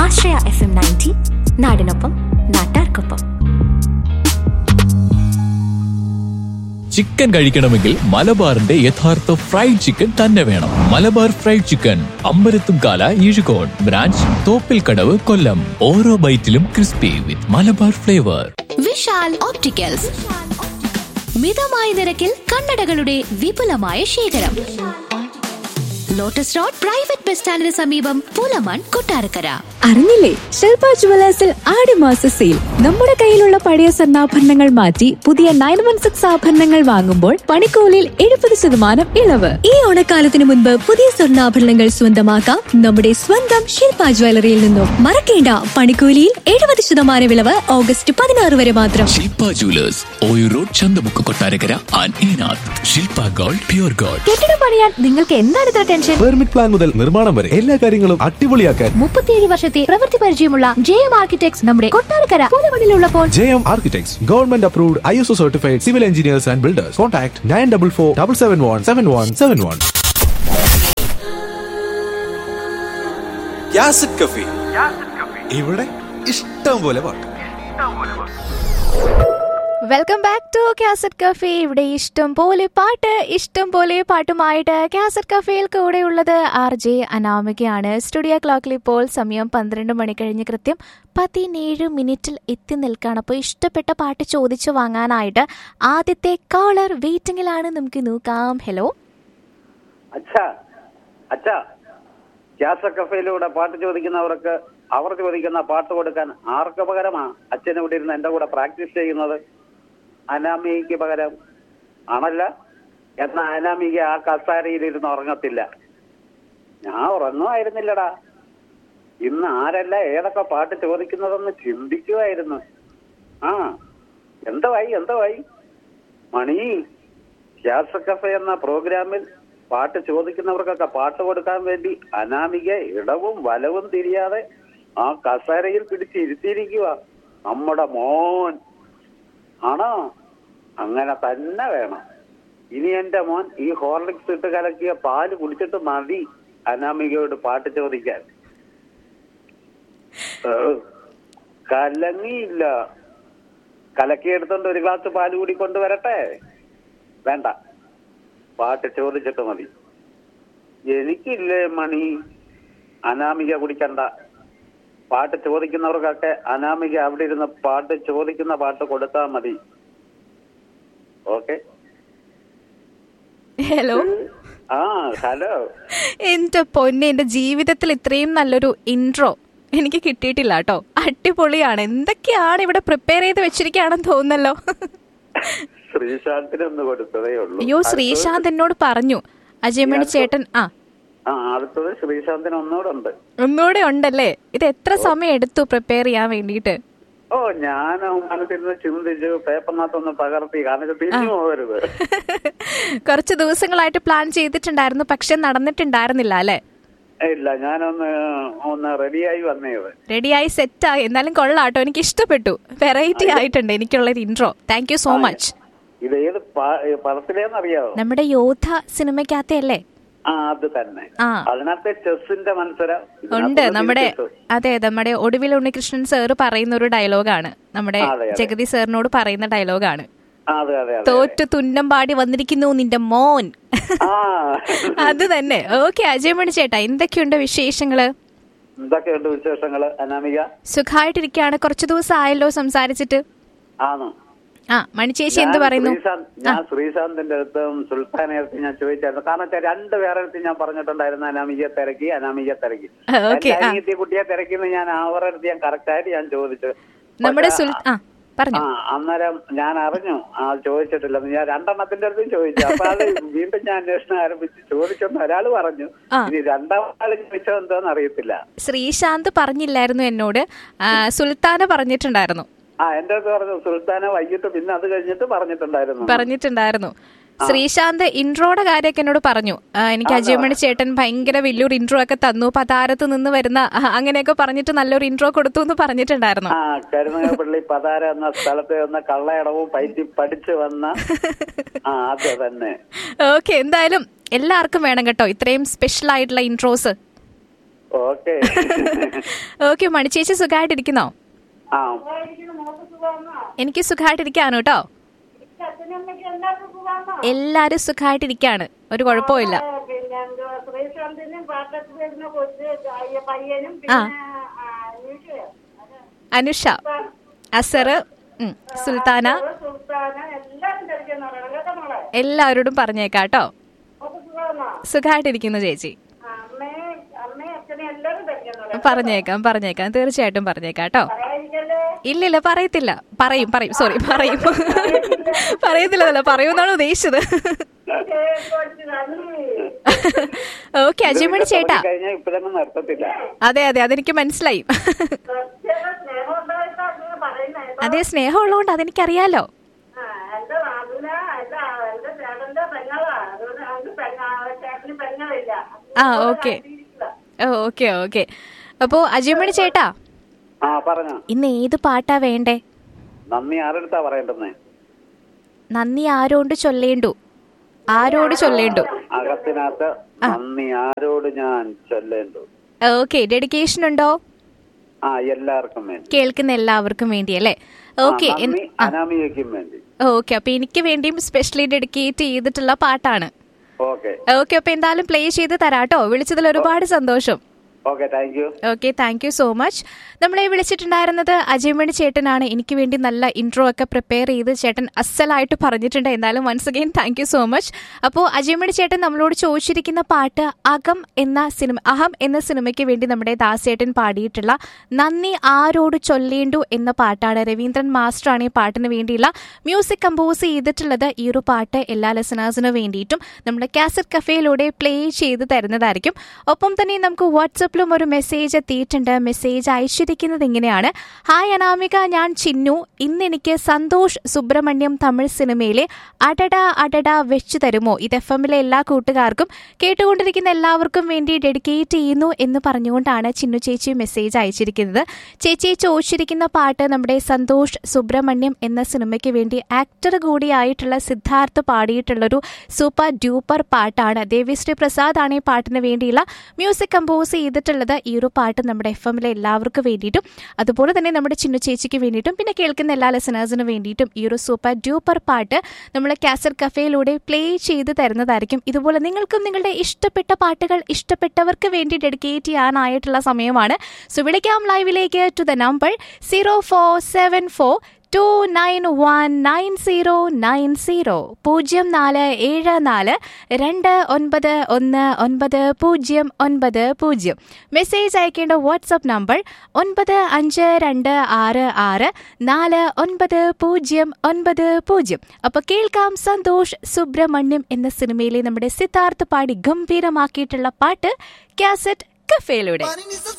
ആശ്രയ F M ninety നാടിനൊപ്പം നാട്ടാർക്കൊപ്പം chicken കഴിക്കണമെങ്കിൽ മലബാറിന്റെ യഥാർത്ഥ ഫ്രൈഡ് ചിക്കൻ തന്നെ വേണം Malabar fried chicken Ambalathumkala Ezhukode branch Thoppilkadavu Kollam ഓരോ ബൈറ്റിലും crispy with Malabar flavour Vishal opticals മിതമായ നിരക്കിൽ കണ്ണടകളുടെ വിപുലമായ ശേഖരം ലോട്ടസ് റോഡ് പ്രൈവറ്റ് ബസ് സ്റ്റാൻഡിന് സമീപം പുലമൺ കൊട്ടാരക്കര അറിഞ്ഞില്ലേ ശില്പ ജുവലേഴ്സിൽ ആടുമാസ സെയിൽ നമ്മുടെ കയ്യിലുള്ള പഴയ സ്വർണ്ണാഭരണങ്ങൾ മാറ്റി പുതിയ നയൻ വൺ സിക്സ് ആഭരണങ്ങൾ വാങ്ങുമ്പോൾ പണിക്കൂലിയിൽ എഴുപത് ശതമാനം ഇളവ് ഈ ഓണക്കാലത്തിന് മുൻപ് പുതിയ സ്വർണ്ണാഭരണങ്ങൾ സ്വന്തമാക്കാം നമ്മുടെ സ്വന്തം ശില്പ ജ്വല്ലറിയിൽ നിന്നും മറക്കേണ്ട പണിക്കൂലിയിൽ എഴുപത് ശതമാനം ഇളവ് ഓഗസ്റ്റ് പതിനാറ് വരെ മാത്രം ശില്പ ജുവലേഴ്സ് ഓയു റോഡ് ചന്തമുക്ക് കൊട്ടാരക്കര ആൻഡ് ഈനാഥ് ശില്പ ഗോൾഡ് പ്യൂർ ഗോൾഡ് കെട്ടിടം പണിയാൻ നിങ്ങൾക്ക് എന്താണ് ഇത്ര ടെൻഷൻ പെർമിറ്റ് പ്ലാൻ മുതൽ നിർമ്മാണം വരെ എല്ലാ കാര്യങ്ങളും അടിപൊളിയാക്കാൻ മുപ്പത്തിയേഴ് വർഷത്തെ പ്രവൃത്തി പരിചയമുള്ള ജെ എം ആർക്കിടെക്ട്സ് നമ്മുടെ കൊട്ടാരക്കര പുതുമണിലുള്ളപ്പോൾ J M architects government approved I S O certified civil engineers and builders contact nine double four double seven one seven one seven one cafe ഇവിടെ ഇഷ്ടം പോലെ പാട്ട് welcome back to cassette cafe ഇവിടെ ഇഷ്ടം പോലെ പാട്ട് ഇഷ്ടം പോലെ പാട്ടുമായിട്ട് കാസറ്റ് കഫേയിൽ കൂടെയുള്ളത് ആർ ജെ അനാമികയാണ് സ്റ്റുഡിയോ ക്ലോക്കിൽ ഇപ്പോൾ സമയം പന്ത്രണ്ട് മണി കഴിഞ്ഞ് കൃത്യം പതിനേഴ് മിനിറ്റിൽ എത്തി നിൽക്കുകയാണ് അപ്പോൾ ഇഷ്ടപ്പെട്ട പാട്ട് ചോദിച്ചു വാങ്ങാനായിട്ട് ആദ്യത്തെ കോളർ വെയിറ്റിംഗിലാണ് നമുക്ക് നോക്കാം ഹലോ അച്ഛാ അച്ഛാ ഗ്യാസ് കഫയിലൂടെ പാട്ട് ചോദിക്കുന്നവർക്ക് അവർ ചോദിക്കുന്ന പാട്ട് കൊടുക്കാൻ ആർക്ക് പകരമാ അച്ഛൻ ഇവിടെ ഇരുന്ന് എന്റെ കൂടെ പ്രാക്ടീസ് ചെയ്യുന്നത് അനാമികയ്ക്ക് പകരം ആണല്ല എന്നാ അനാമിക ആ കസാരയിൽ ഇരുന്ന് ഉറങ്ങത്തില്ല ഞാൻ ഉറങ്ങുമായിരുന്നില്ലടാ ഇന്ന് ആരല്ല ഏതൊക്കെ പാട്ട് ചോദിക്കുന്നതെന്ന് ചിന്തിക്കുമായിരുന്നു ആ എന്തവായി എന്തവായി മണി ഗ്യാസ് കഫേ എന്ന പ്രോഗ്രാമിൽ പാട്ട് ചോദിക്കുന്നവർക്കൊക്കെ പാട്ട് കൊടുക്കാൻ വേണ്ടി അനാമിക ഇടവും വലവും തിരിയാതെ ആ കസേരയിൽ പിടിച്ചിരുത്തിയിരിക്കുക നമ്മുടെ മോൻ ആണോ അങ്ങനെ തന്നെ വേണം ഇനി എന്റെ മോൻ ഈ ഹോർലിക്സ് ഇട്ട് കലക്കിയ പാല് കുടിച്ചിട്ട് മതി അനാമികയോട് പാട്ട് ചോദിക്കാൻ ഏ, കലങ്ങിയില്ല കലക്കിയെടുത്തോണ്ട് ഒരു ഗ്ലാസ് പാല് കൂടി കൊണ്ടുവരട്ടെ വേണ്ട പാട്ട് ചോദിച്ചിട്ട് മതി എനിക്കില്ലേ മണി അനാമിക കുടിക്കണ്ട പാട്ട് ചോദിക്കുന്നവർക്കൊക്കെ അനാമിക അവിടെ ഇരുന്ന് പാട്ട് ചോദിക്കുന്ന പാട്ട് കൊടുത്താൽ മതി ഓക്കെ ഹലോ ആ ഹലോ എൻ്റെ പൊന്നെ എൻ്റെ ജീവിതത്തിൽ ഇത്രയും നല്ലൊരു ഇൻട്രോ എനിക്ക് കിട്ടിയിട്ടില്ല കേട്ടോ അടിപൊളിയാണ് എന്തൊക്കെയാണ് ഇവിടെ പ്രിപ്പയർ ചെയ്ത് വെച്ചിരിക്കുകയാണെന്ന് തോന്നുന്നല്ലോ ശ്രീശാന്തിനൊന്ന് കൊടുത്തതേ ഉള്ളൂ അയ്യോ ശ്രീശാന്ത് എന്നോട് പറഞ്ഞു അജയമണി ചേട്ടൻ ആ ആ അടുത്തത് ശ്രീശാന്തിന് ഒന്നുകൂടെ ഉണ്ട് ഒന്നുകൂടെ ഉണ്ടല്ലേ ഇത് എത്ര സമയം എടുത്തു പ്രിപ്പയർ ചെയ്യാൻ വേണ്ടിയിട്ട് ഓ ഞാൻ മനസ്സിരുന്ന് ചിന്തിച്ചു പേപ്പറിനകത്തൊന്ന് പകർത്തി കാരണം ഇത് തിരിഞ്ഞു പോകരുത് കുറച്ച് ദിവസങ്ങളായിട്ട് പ്ലാൻ ചെയ്തിട്ടുണ്ടായിരുന്നു പക്ഷെ നടന്നിട്ടുണ്ടായിരുന്നില്ല അല്ലെ ഇല്ല ഞാനൊന്ന് ഒന്ന് റെഡിയായി വന്നേത് റെഡിയായി സെറ്റായി എന്നാലും കൊള്ളാട്ടോ എനിക്ക് ഇഷ്ടപ്പെട്ടു വെറൈറ്റി ആയിട്ടുണ്ട് എനിക്കുള്ള ഒരു intro thank you so much ഇത് ഏത് പ- പടത്തിലേന്നറിയാവോ നമ്മുടെ യോധ സിനിമയ്ക്കകത്തെ അല്ലേ ആ അത് തന്നെ ആ. അതിനകത്തെ ചെസ്സിന്റെ മത്സരം ഉണ്ട് ഇതിനകത്ത് നമ്മുടെ chess. അതെ നമ്മുടെ ഒടുവിൽ ഉണ്ണികൃഷ്ണൻ സാറ് പറയുന്ന ഒരു ഡയലോഗാണ് നമ്മുടെ അതെ, അതെ. ജഗതി സാറിനോട് പറയുന്ന ഡയലോഗാണ് ആ, അതെ അതെ അതെ തോറ്റു തുന്നം പാടി വന്നിരിക്കുന്നു നിന്റെ മോൻ ആ അത് തന്നെ ഓക്കെ അജയ് മണി ചേട്ടാ എന്തൊക്കെയുണ്ട് വിശേഷങ്ങള് എന്തൊക്കെയുണ്ട് വിശേഷങ്ങള് അനാമിക സുഖമായിട്ടിരിക്കുകയാണ് കുറച്ചു ദിവസം ആയല്ലോ സംസാരിച്ചിട്ട് ആണോ ആ മണിച്ചേച്ചി എന്ത് ഞാൻ പറയുന്നു ശ്രീശാന്ത് ഞാൻ ശ്രീശാന്തിന്റെ അടുത്തും സുൽത്താനെ അടുത്ത് ഞാൻ ചോദിച്ചായിരുന്നു കാരണം വെച്ചാൽ രണ്ട് പേരെ അടുത്ത് ഞാൻ പറഞ്ഞിട്ടുണ്ടായിരുന്നു അനാമികയെ തിരക്കി അനാമികയെ തിരക്കി ഓക്കേ, എന്റെ ആ. അനിയത്തി കുട്ടിയെ തിരക്കിന്ന് ഞാൻ അവരുടെ അടുത്ത് ഞാൻ കറക്റ്റ് ആയിട്ട് ഞാൻ ചോദിച്ചു നമ്മുടെ പക്ഷേ, സുൽ ആ പറഞ്ഞു ആ അന്നേരം ഞാൻ അറിഞ്ഞു ആ ചോദിച്ചിട്ടില്ലെന്ന് ഞാൻ രണ്ടെണ്ണത്തിന്റെ അടുത്തും ചോദിച്ചു അപ്പൊ അത് വീണ്ടും ഞാൻ അന്വേഷണം ആരംഭിച്ച് ചോദിച്ചെന്ന് ഒരാള് പറഞ്ഞു ആ. ഇനി രണ്ടാം ആള് ചോദിച്ചത് എന്താന്ന് അറിയത്തില്ല ശ്രീശാന്ത് പറഞ്ഞില്ലായിരുന്നു എന്നോട് ആ, സുൽത്താന പറഞ്ഞിട്ടുണ്ടായിരുന്നു ആ എന്റെ അടുത്ത് പറഞ്ഞു സുൽത്താന വൈകിട്ട് പിന്നെ അത് കഴിഞ്ഞിട്ട് പറഞ്ഞിട്ടുണ്ടായിരുന്നു പറഞ്ഞിട്ടുണ്ടായിരുന്നു ശ്രീശാന്ത് ഇൻട്രോയുടെ കാര്യമൊക്കെ എന്നോട് പറഞ്ഞു ആ, എനിക്ക് അജയമണി ചേട്ടൻ ഭയങ്കര വലിയൊരു ഇൻട്രോ ഒക്കെ തന്നു പതാരത്ത് നിന്ന് വരുന്ന ആ, അങ്ങനെയൊക്കെ പറഞ്ഞിട്ട് നല്ലൊരു ഇൻട്രോ കൊടുത്തു എന്ന് പറഞ്ഞിട്ടുണ്ടായിരുന്നു ആ കരുനാഗപ്പള്ളി പതാര എന്ന സ്ഥലത്ത് വന്ന കള്ളയടവും പയറ്റി പഠിച്ചു വന്ന ആ അത് തന്നെ ഓക്കെ എന്തായാലും എല്ലാവർക്കും വേണം കേട്ടോ ഇത്രയും സ്പെഷ്യൽ ആയിട്ടുള്ള ഇൻട്രോസ് ഓക്കെ ഓക്കെ മണിച്ചേച്ചി സുഖമായിട്ടിരിക്കുന്നോ ആ എനിക്ക് സുഖമായിട്ടിരിക്കാണ് കേട്ടോ എല്ലാരും സുഖമായിട്ടിരിക്കാണ് ഒരു കുഴപ്പമില്ല ആ അനുഷ അസർ ഉം, സുൽത്താന എല്ലാവരോടും പറഞ്ഞേക്കാം കേട്ടോ സുഖമായിട്ടിരിക്കുന്നു ചേച്ചി പറഞ്ഞേക്കാം പറഞ്ഞേക്കാം തീർച്ചയായിട്ടും പറഞ്ഞേക്കാം കേട്ടോ ഇല്ലില്ല പറയത്തില്ല പറയും പറയും സോറി പറയും പറയത്തില്ല പറയൂന്നാണ് ഉദ്ദേശിച്ചത് ഓക്കെ അജിമണി ചേട്ടാ കഴിഞ്ഞാൽ ഇപ്പഴൊന്നും നിർത്തത്തില്ല അതെ അതെ അതെനിക്ക് മനസ്സിലായി അതെ സ്നേഹമുള്ളതുകൊണ്ട് അതെനിക്കറിയാലോ ആ ഓക്കെ ഓക്കെ ഓക്കെ അപ്പോ അജിമണി ചേട്ടാ ആ പറഞ്ഞോ ഇന്ന് ഏത് പാട്ടാ വേണ്ടേ നന്ദി ആരെടുത്താ പറയേണ്ടെന്നേ നന്ദി ആരോണ്ട് ചൊല്ലേണ്ടു ആരോട് ചൊല്ലേണ്ടു അകത്തിനകത്ത് നന്ദി ആരോട് ഞാൻ ചൊല്ലേണ്ടു ഓക്കെ ഡെഡിക്കേഷൻ ഉണ്ടോ ആ എല്ലാവർക്കും വേണ്ടി കേൾക്കുന്ന എല്ലാവർക്കും വേണ്ടി അല്ലേ ഓക്കെ ആ, നന്ദി അനാമികയ്ക്കും വേണ്ടി ഓക്കെ അപ്പൊ എനിക്ക് വേണ്ടിയും സ്പെഷ്യലി ഡെഡിക്കേറ്റ് ചെയ്തിട്ടുള്ള പാട്ടാണ് ഓക്കെ ഓക്കെ അപ്പൊ എന്തായാലും പ്ലേ ചെയ്ത് തരാട്ടോ വിളിച്ചതിൽ ഒരുപാട് സന്തോഷം okay thank you okay thank you so much നമ്മളെ വിളിച്ചിട്ടുണ്ടായിരുന്നത് അജയമണി ചേട്ടനാണ് എനിക്ക് വേണ്ടി നല്ല ഇൻട്രോ ഒക്കെ പ്രിപ്പയർ ചെയ്ത് ചേട്ടൻ അസലായിട്ട് പറഞ്ഞിട്ടുണ്ട് എന്തായാലും once again thank you so much അപ്പോൾ അജയമണി ചേട്ടൻ നമ്മളോട് ചോദിച്ചിരിക്കുന്ന പാട്ട് അകം എന്ന സിനിമ അഹം എന്ന സിനിമയ്ക്ക് വേണ്ടി നമ്മുടെ ദാസേട്ടൻ പാടിയിട്ടുള്ള നന്ദി ആരോട് ചൊല്ലേണ്ടു എന്ന പാട്ടാണ് രവീന്ദ്രൻ മാസ്റ്ററാണ് ഈ പാട്ടിന് വേണ്ടിയുള്ള മ്യൂസിക് കമ്പോസ് ചെയ്തിട്ടുള്ളത് ഈ ഒരു പാട്ട് എല്ലാ ലെസണേഴ്സിന് വേണ്ടിയിട്ടും നമ്മുടെ കാസറ്റ് കഫേയിലൂടെ പ്ലേ ചെയ്ത് തരുന്നതായിരിക്കും ഒപ്പം തന്നെ നമുക്ക് വാട്സപ്പിലും ഒരു മെസ്സേജ് എത്തിയിട്ടുണ്ട് മെസ്സേജ് അയച്ചിരിക്കുന്നത് ഇങ്ങനെയാണ് ഹായ് അനാമിക ഞാൻ ചിന്നു ഇന്ന് എനിക്ക് സന്തോഷ് സുബ്രഹ്മണ്യം തമിഴ് സിനിമയിലെ അടട അടട വെച്ചു തരുമോ ഇത് എഫ് എമ്മിലെ എല്ലാ കൂട്ടുകാർക്കും കേട്ടുകൊണ്ടിരിക്കുന്ന എല്ലാവർക്കും വേണ്ടി ഡെഡിക്കേറ്റ് ചെയ്യുന്നു എന്ന് പറഞ്ഞുകൊണ്ടാണ് ചിന്നു ചേച്ചി മെസ്സേജ് അയച്ചിരിക്കുന്നത് ചേച്ചി ചോദിച്ചിരിക്കുന്ന പാട്ട് നമ്മുടെ സന്തോഷ് സുബ്രഹ്മണ്യം എന്ന സിനിമയ്ക്ക് വേണ്ടി ആക്ടർ കൂടിയായിട്ടുള്ള സിദ്ധാർത്ഥ് പാടിയിട്ടുള്ളൊരു സൂപ്പർ ഡ്യൂപ്പർ പാട്ടാണ് ദേവിശ്രീ പ്രസാദ് ആണ് ഈ പാട്ടിന് വേണ്ടിയുള്ള മ്യൂസിക് കമ്പോസ് ചെയ്തിട്ടുള്ളത് ഈ ഒരു പാട്ട് നമ്മുടെ എഫ് എമ്മിലെ എല്ലാവർക്കും വേണ്ടിയിട്ടും അതുപോലെ തന്നെ നമ്മുടെ ചിന്നു ചേച്ചിക്ക് വേണ്ടിയിട്ടും പിന്നെ കേൾക്കുന്ന എല്ലാ ലെസനേഴ്സിനും വേണ്ടിയിട്ടും ഈ ഒരു സൂപ്പർ ഡ്യൂപ്പർ പാട്ട് നമ്മൾ കാസറ്റ് കഫേയിലൂടെ പ്ലേ ചെയ്ത് തരുന്നതായിരിക്കും ഇതുപോലെ നിങ്ങൾക്കും നിങ്ങളുടെ ഇഷ്ടപ്പെട്ട പാട്ടുകൾ ഇഷ്ടപ്പെട്ടവർക്ക് വേണ്ടി ഡെഡിക്കേറ്റ് ചെയ്യാനായിട്ടുള്ള സമയമാണ് സോ വിളിക്കാം ലൈവിലേക്ക് to the number zero four seven four two nine one nine zero nine zero പൂജ്യം നാല് ഏഴ് നാല് രണ്ട് ഒൻപത് ഒന്ന് ഒൻപത് പൂജ്യം ഒൻപത് പൂജ്യം മെസ്സേജ് അയക്കേണ്ട വാട്സപ്പ് നമ്പർ ഒൻപത് അഞ്ച് രണ്ട് ആറ് ആറ് നാല് ഒൻപത് പൂജ്യം ഒൻപത് പൂജ്യം അപ്പോൾ കേൾക്കാം സന്തോഷ് സുബ്രഹ്മണ്യം എന്ന സിനിമയിലെ നമ്മുടെ സിദ്ധാർത്ഥ് പാടി ഗംഭീരമാക്കിയിട്ടുള്ള പാട്ട് കാസറ്റ് കഫേയിലൂടെ